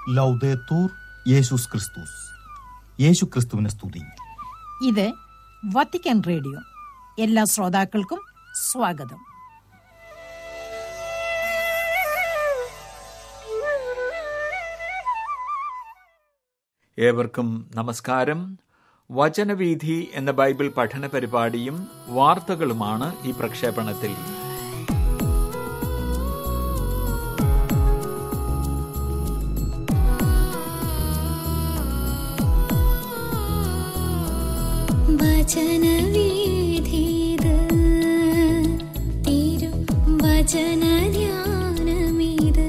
ലൗദേത്തൂർ യേശുസ് ക്രിസ്തുസ് യേശു ക്രിസ്തുവിനെ സ്തുതി ഇത് വത്തിക്കാൻ റേഡിയോ എല്ലാ ശ്രോതാക്കൾക്കും സ്വാഗതം ഏവർക്കും നമസ്കാരം വചനവീഥി എന്ന ബൈബിൾ പഠന പരിപാടിയും വാർത്തകളുമാണ് ഈ പ്രക്ഷേപണത്തിൽ വചനവീഥിത് തിരു വചനധ്യാനമിത്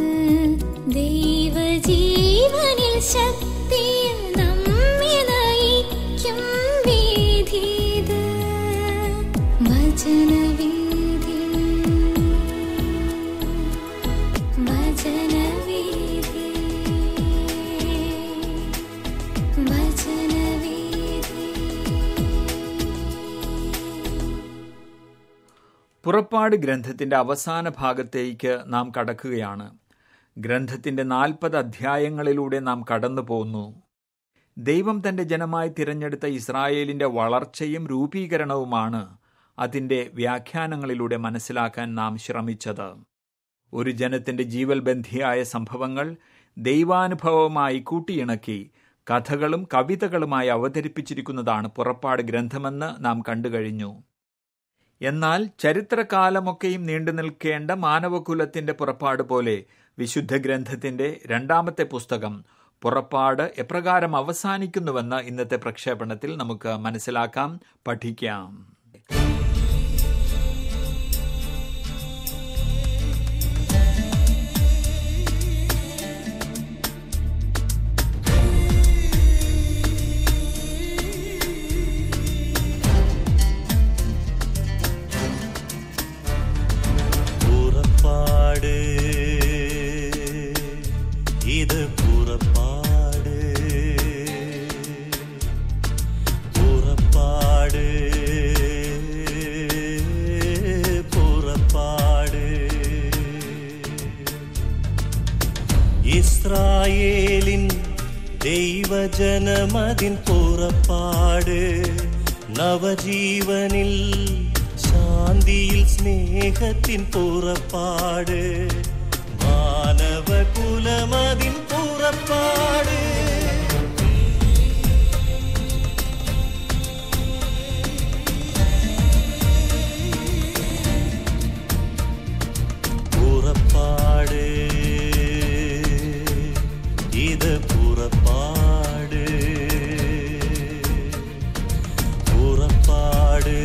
ദൈവജീവനിൽ ശക്തിയിൽ നമ്മെ നയിക്കും വീഥിത് വചനവീഥി വചനവീഥി വചനവീഥി പുറപ്പാട് ഗ്രന്ഥത്തിന്റെ അവസാന ഭാഗത്തേക്ക് നാം കടക്കുകയാണ് ഗ്രന്ഥത്തിന്റെ നാൽപ്പത് അധ്യായങ്ങളിലൂടെ നാം കടന്നു പോകുന്നു ദൈവം തന്റെ ജനമായി തിരഞ്ഞെടുത്ത ഇസ്രായേലിന്റെ വളർച്ചയും രൂപീകരണവുമാണ് അതിന്റെ വ്യാഖ്യാനങ്ങളിലൂടെ മനസ്സിലാക്കാൻ നാം ശ്രമിച്ചത് ഒരു ജനത്തിന്റെ ജീവൽബന്ധിയായ സംഭവങ്ങൾ ദൈവാനുഭവമായി കൂട്ടിയിണക്കി കഥകളും കവിതകളുമായി അവതരിപ്പിച്ചിരിക്കുന്നതാണ് പുറപ്പാട് ഗ്രന്ഥമെന്ന് നാം കണ്ടുകഴിഞ്ഞു എന്നാൽ ചരിത്രകാലമൊക്കെയും നീണ്ടു നിൽക്കേണ്ട മാനവകുലത്തിന്റെ പുറപ്പാട് പോലെ വിശുദ്ധ ഗ്രന്ഥത്തിന്റെ രണ്ടാമത്തെ പുസ്തകം പുറപ്പാട് എപ്രകാരം അവസാനിക്കുന്നുവെന്ന് ഇന്നത്തെ പ്രക്ഷേപണത്തിൽ നമുക്ക് മനസ്സിലാക്കാം പഠിക്കാം പുറപ്പാട് ഇത് പുറപ്പാട് പുറപ്പാട് പുറപ്പാട് ഇസ്രായേലിൻ ദൈവജനമതിൻ പുറപ്പാട് നവജീവനിൽ ശാന്തിയിൽ സ്നേഹത്തിൻ പുറപ്പാട് മാനവകുലമതിൻ പുറപ്പാട് പുറപ്പാട് ഇത് പുറപ്പാട് പുറപ്പാട്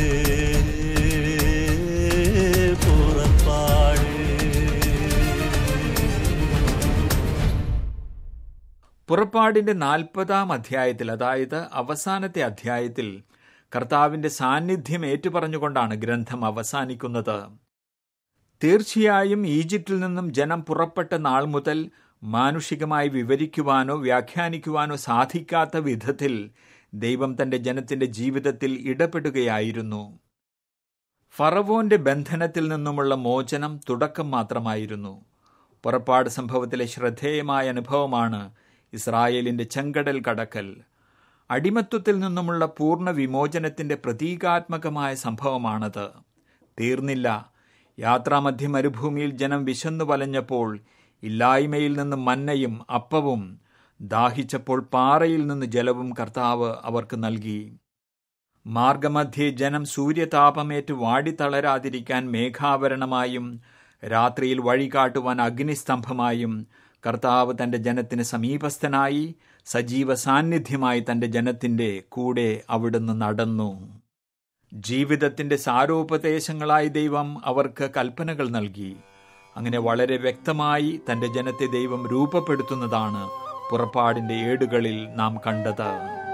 പുറപ്പാട് പുറപ്പാടിന്റെ നാൽപ്പതാം അധ്യായത്തിൽ അതായത് അവസാനത്തെ അധ്യായത്തിൽ കർത്താവിന്റെ സാന്നിധ്യം ഏറ്റുപറഞ്ഞുകൊണ്ടാണ് ഗ്രന്ഥം അവസാനിക്കുന്നത് തീർച്ചയായും ഈജിപ്തിൽ നിന്നും ജനം പുറപ്പെട്ട നാൾ മുതൽ മാനുഷികമായി വിവരിക്കുവാനോ വ്യാഖ്യാനിക്കുവാനോ സാധിക്കാത്ത വിധത്തിൽ ദൈവം തന്റെ ജനത്തിന്റെ ജീവിതത്തിൽ ഇടപെടുകയായിരുന്നു ഫറവോന്റെ ബന്ധനത്തിൽ നിന്നുമുള്ള മോചനം തുടക്കം മാത്രമായിരുന്നു പുറപ്പാട് സംഭവത്തിലെ ശ്രദ്ധേയമായ അനുഭവമാണ് ഇസ്രായേലിന്റെ ചെങ്കടൽ കടക്കൽ അടിമത്വത്തിൽ നിന്നുമുള്ള പൂർണ്ണ വിമോചനത്തിന്റെ പ്രതീകാത്മകമായ സംഭവമാണത് തീർന്നില്ല യാത്രാമധ്യ മരുഭൂമിയിൽ ജനം വിശന്നു വലഞ്ഞപ്പോൾ ഇല്ലായ്മയിൽ നിന്ന് മന്നയും അപ്പവും ദാഹിച്ചപ്പോൾ പാറയിൽ നിന്ന് ജലവും കർത്താവ് അവർക്ക് നൽകി മാർഗമധ്യേ ജനം സൂര്യതാപമേറ്റ് വാടിത്തളരാതിരിക്കാൻ മേഘാവരണമായും രാത്രിയിൽ വഴികാട്ടുവാൻ അഗ്നിസ്തംഭമായും കർത്താവ് തന്റെ ജനത്തിന് സമീപസ്ഥനായി സജീവ സാന്നിധ്യമായി തന്റെ ജനത്തിന്റെ കൂടെ അവിടുന്ന് നടന്നു ജീവിതത്തിന്റെ സാരോപദേശങ്ങളായി ദൈവം അവർക്ക് കൽപ്പനകൾ നൽകി അങ്ങനെ വളരെ വ്യക്തമായി തന്റെ ജനത്തെ ദൈവം രൂപപ്പെടുത്തുന്നതാണ് പുറപ്പാടിന്റെ ഏടുകളിൽ നാം കണ്ടത്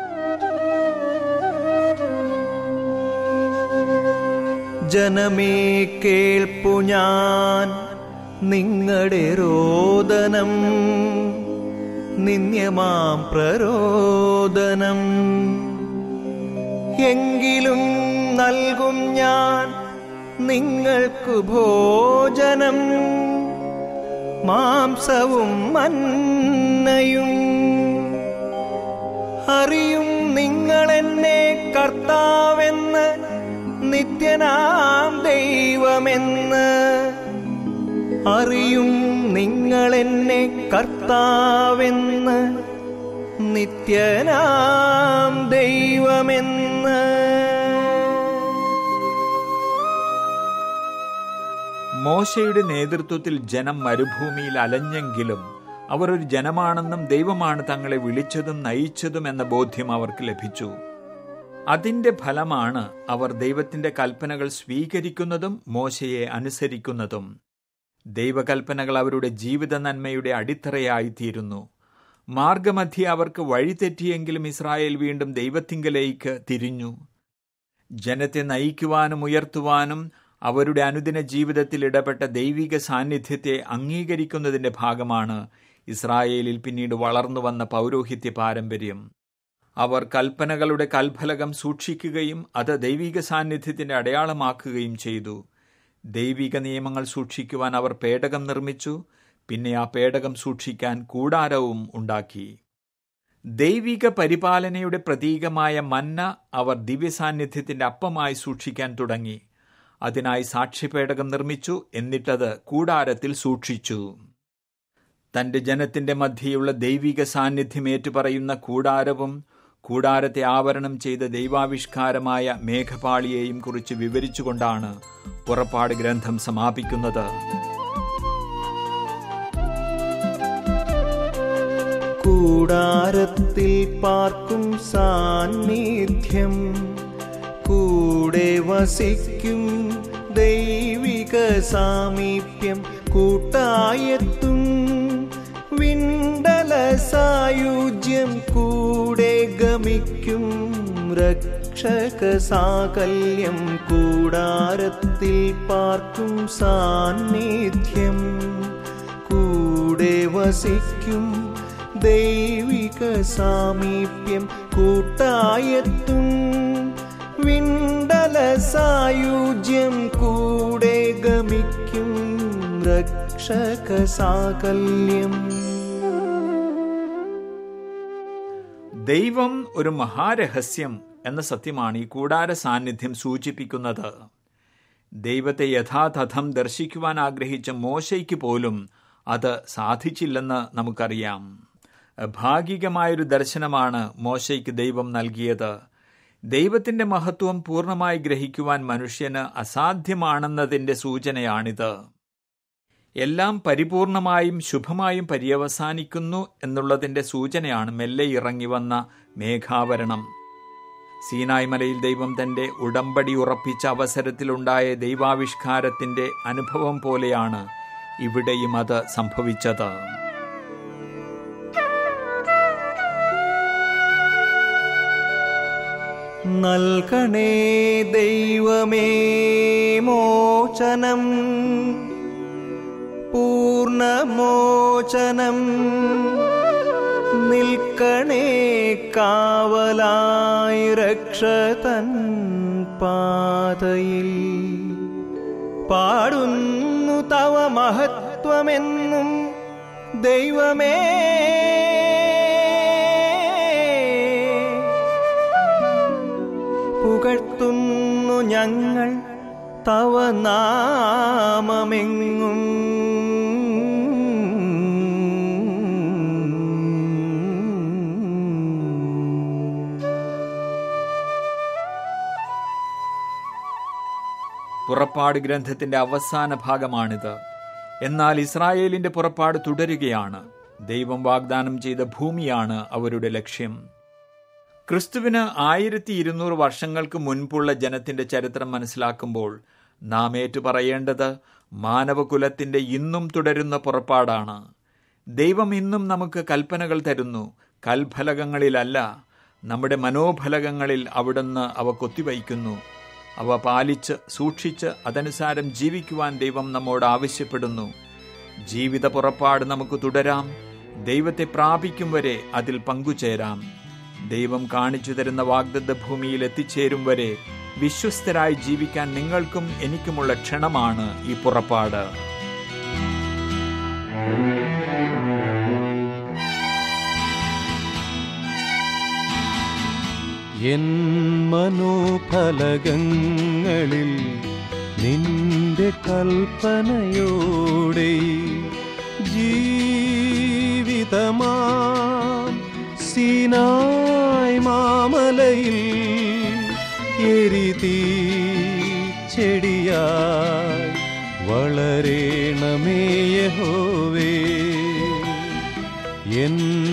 ജനമേ കേൾപ്പു ഞാൻ നിങ്ങളുടെ രോദനം നിന്യമാം പ്രരോദനം എങ്കിലും നൽകും ഞാൻ നിങ്ങൾക്കു ഭോജനം മാംസവും മന്നയും അറിയും നിങ്ങളെന്നെ കർത്താവെന്ന് നിത്യനാം ദൈവമെന്ന് അറിയും നിങ്ങളെന്നെ കർത്താവെന്ന് നിത്യനാം ദൈവമെന്ന് മോശയുടെ നേതൃത്വത്തിൽ ജനം മരുഭൂമിയിൽ അലഞ്ഞെങ്കിലും അവർ ഒരു ജനമാണെന്നും ദൈവമാണ് തങ്ങളെ വിളിച്ചതും നയിച്ചതും എന്ന ബോധ്യം അവർക്ക് ലഭിച്ചു അതിന്റെ ഫലമാണ് അവർ ദൈവത്തിന്റെ കൽപ്പനകൾ സ്വീകരിക്കുന്നതും മോശയെ അനുസരിക്കുന്നതും ദൈവകൽപ്പനകൾ അവരുടെ ജീവിത നന്മയുടെ അടിത്തറയായിത്തീരുന്നു മാർഗമധ്യേ അവർക്ക് വഴിതെറ്റിയെങ്കിലും ഇസ്രായേൽ വീണ്ടും ദൈവത്തിങ്കലേക്ക് തിരിഞ്ഞു ജനത്തെ നയിക്കുവാനും ഉയർത്തുവാനും അവരുടെ അനുദിന ജീവിതത്തിൽ ഇടപെട്ട ദൈവിക സാന്നിധ്യത്തെ അംഗീകരിക്കുന്നതിന്റെ ഭാഗമാണ് ഇസ്രായേലിൽ പിന്നീട് വളർന്നു വന്ന പൗരോഹിത്യ പാരമ്പര്യം അവർ കൽപ്പനകളുടെ കൽഫലകം സൂക്ഷിക്കുകയും അത് ദൈവിക സാന്നിധ്യത്തിന്റെ അടയാളമാക്കുകയും ചെയ്തു ദൈവിക നിയമങ്ങൾ സൂക്ഷിക്കുവാൻ അവർ പേടകം നിർമ്മിച്ചു പിന്നെ ആ പേടകം സൂക്ഷിക്കാൻ കൂടാരവും ഉണ്ടാക്കി ദൈവിക പരിപാലനയുടെ പ്രതീകമായ മന്ന അവർ ദിവ്യസാന്നിധ്യത്തിന്റെ അപ്പമായി സൂക്ഷിക്കാൻ തുടങ്ങി അതിനായി സാക്ഷ്യപേടകം നിർമ്മിച്ചു എന്നിട്ടത് കൂടാരത്തിൽ സൂക്ഷിച്ചു തന്റെ ജനത്തിന്റെ മധ്യയുള്ള ദൈവിക സാന്നിധ്യം ഏറ്റുപറയുന്ന കൂടാരവും കൂടാരത്തെ ആവരണം ചെയ്ത ദൈവാവിഷ്കാരമായ മേഘപാളിയെയും കുറിച്ച് വിവരിച്ചുകൊണ്ടാണ് പുറപ്പാട് ഗ്രന്ഥം സമാപിക്കുന്നത് കൂടാരത്തിൽ പാർക്കും സാന്നിധ്യം കൂടെ വസിക്കും ദൈവിക സാമീപ്യം കൂട്ടായെത്തും വിണ്ടല സായുജ്യം കൂടെ ഗമിക്കും രക്ഷക സാകല്യം കൂടാരത്തിൽ പാർക്കും സാന്നിധ്യം കൂടെ വസിക്കും ദൈവിക സാമീപ്യം കൂട്ടായെത്തും വിണ്ടല സായുജ്യം കൂടെ ഗമിക്കും രക്ഷക സാകല്യം ദൈവം ഒരു മഹാരഹസ്യം എന്ന സത്യമാണ് ഈ കൂടാര സാന്നിധ്യം സൂചിപ്പിക്കുന്നത് ദൈവത്തെ യഥാതഥം ദർശിക്കുവാൻ ആഗ്രഹിച്ച മോശയ്ക്ക് പോലും അത് സാധിച്ചില്ലെന്ന് നമുക്കറിയാം ഭാഗികമായൊരു ദർശനമാണ് മോശയ്ക്ക് ദൈവം നൽകിയത് ദൈവത്തിന്റെ മഹത്വം പൂർണ്ണമായി ഗ്രഹിക്കുവാൻ മനുഷ്യന് അസാധ്യമാണെന്നതിന്റെ സൂചനയാണിത് എല്ലാം പരിപൂർണമായും ശുഭമായും പര്യവസാനിക്കുന്നു എന്നുള്ളതിന്റെ സൂചനയാണ് മെല്ലെ ഇറങ്ങി വന്ന മേഘാവരണം സീനായ് മലയിൽ ദൈവം തന്റെ ഉടമ്പടി ഉറപ്പിച്ച അവസരത്തിലുണ്ടായ ദൈവാവിഷ്കാരത്തിന്റെ അനുഭവം പോലെയാണ് ഇവിടെയും അത് സംഭവിച്ചത് നൽകണേ ദൈവമേ മോചനം പൂർണ്ണമോചനം നിൽക്കണേ കാവലായി രക്ഷതൻ പാതയിൽ പാടുന്നു തവ മഹത്വമെന്നും ദൈവമേ പുകഴ്ത്തുന്നു ഞങ്ങൾ തവ നാമമെങ്ങും പുറപ്പാട് ഗ്രന്ഥത്തിന്റെ അവസാന ഭാഗമാണിത് എന്നാൽ ഇസ്രായേലിന്റെ പുറപ്പാട് തുടരുകയാണ് ദൈവം വാഗ്ദാനം ചെയ്ത ഭൂമിയാണ് അവരുടെ ലക്ഷ്യം ക്രിസ്തുവിന് ആയിരത്തി ഇരുന്നൂറ് വർഷങ്ങൾക്ക് മുൻപുള്ള ജനത്തിന്റെ ചരിത്രം മനസ്സിലാക്കുമ്പോൾ നാം ഏറ്റുപറയേണ്ടത് മാനവകുലത്തിന്റെ ഇന്നും തുടരുന്ന പുറപ്പാടാണ് ദൈവം ഇന്നും നമുക്ക് കൽപ്പനകൾ തരുന്നു കൽഫലകങ്ങളിലല്ല നമ്മുടെ മനോഫലകങ്ങളിൽ അവിടുന്ന് അവ കൊത്തിവയ്ക്കുന്നു അവ പാലിച്ച് സൂക്ഷിച്ച് അതനുസാരം ജീവിക്കുവാൻ ദൈവം നമ്മോട് ആവശ്യപ്പെടുന്നു ജീവിത പുറപ്പാട് നമുക്ക് തുടരാം ദൈവത്തെ പ്രാപിക്കും വരെ അതിൽ പങ്കുചേരാം ദൈവം കാണിച്ചു തരുന്ന വാഗ്ദത്ത ഭൂമിയിൽ എത്തിച്ചേരും വരെ വിശ്വസ്തരായി ജീവിക്കാൻ നിങ്ങൾക്കും എനിക്കുമുള്ള ക്ഷണമാണ് ഈ പുറപ്പാട് എൻ മനോഫലകങ്ങളിൽ നിന്റെ കൽപ്പനയോടെ ജീവിതമാം സീനായ് മാമലയിൽ എരിതീ ചെടിയായി വളരേണമേ യഹോവേ എൻ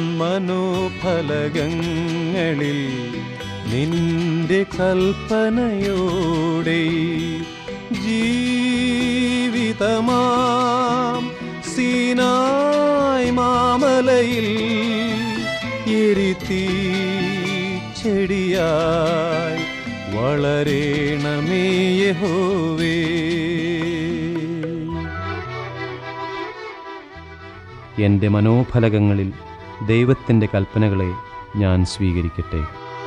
മനോഫലകങ്ങളിൽ നിന്റെ കൽപ്പനയോടെ ജീവിതമാം സീനായ് മാമലയിൽ എരിത്തീ ചെടിയായി വളരേണമേ യഹോവേ എൻ്റെ മനോഫലകങ്ങളിൽ ദൈവത്തിൻ്റെ കൽപ്പനകളെ ഞാൻ സ്വീകരിക്കട്ടെ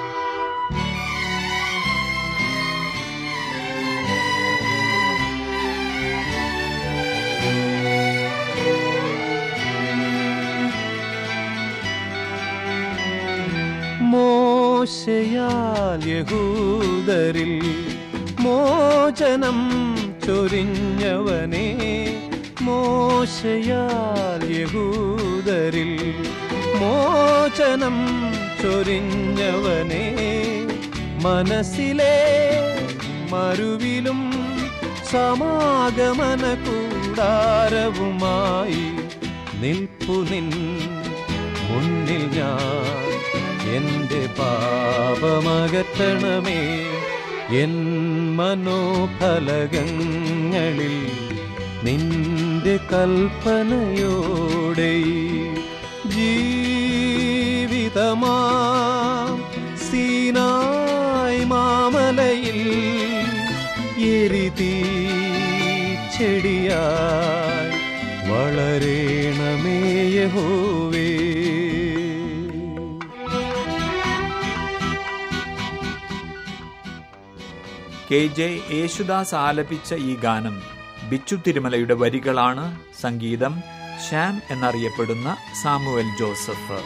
മോശയാൽ യഹൂദരിൽ മോചനം ചൊരിഞ്ഞവനെ മോശയാൽ യഹൂദരിൽ മോചനം ചൊരിഞ്ഞവനെ മനസ്സിലെ മരുവിലും സമാഗമന കൂടാരവുമായി നിൽപ്പു നിൻ മുന്നിൽ ഞാൻ എന്റെ പാപമകറ്റണമേ എൻ മനോഫലകങ്ങളിൽ നിന്റെ കൽപ്പനയോടെ ജീവിതമാം സീനായ് മാമലയിൽ എരിതീ ചെടിയായി വളരേണമേ യഹോവേ കെ ജെ യേശുദാസ് ആലപിച്ച ഈ ഗാനം ബിച്ചു തിരുമലയുടെ വരികളാണ് സംഗീതം ശ്യാം എന്നറിയപ്പെടുന്ന സാമുവൽ ജോസഫ്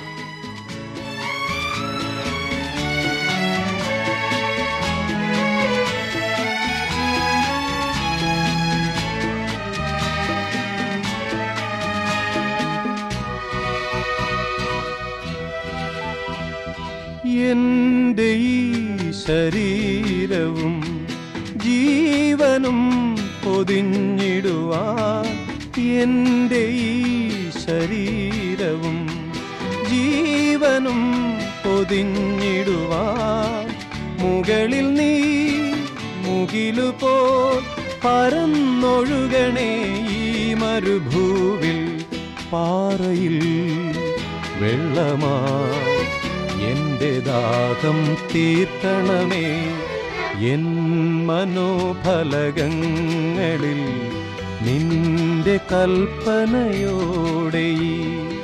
എന്റെ ഈ ശരീരവും ജീവനും പൊതിഞ്ഞിടുവാൻ എന്റെ ഈ ശരീരവും ജീവനും പൊതിഞ്ഞിടുവാൻ മുകളിൽ നീ മുകിലുപോ പരന്നൊഴുകണേ ഈ മരുഭൂവിൽ പാറയിൽ വെള്ളമായി എന്റെ ദാഹം തീർക്കണമേ എൻ മനോഫലകങ്ങളിൽ നിന്റെ കൽപ്പനയോടെ ഈ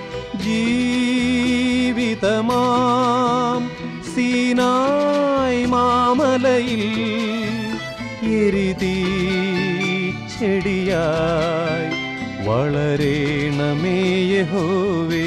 ജീവിതമാം സീനായ് മാമലയിൽ എരിതീ ചെടിയായി വളരേണമേ യഹോവേ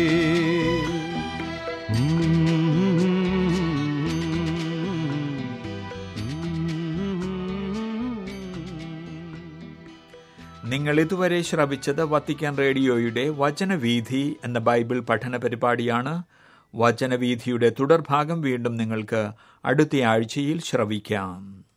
നിങ്ങൾ ഇതുവരെ ശ്രവിച്ചത് വത്തിക്കാൻ റേഡിയോയുടെ വചനവീഥി എന്ന ബൈബിൾ പഠന പരിപാടിയാണ് വചനവീഥിയുടെ തുടർഭാഗം വീണ്ടും നിങ്ങൾക്ക് അടുത്ത ആഴ്ചയിൽ ശ്രവിക്കാം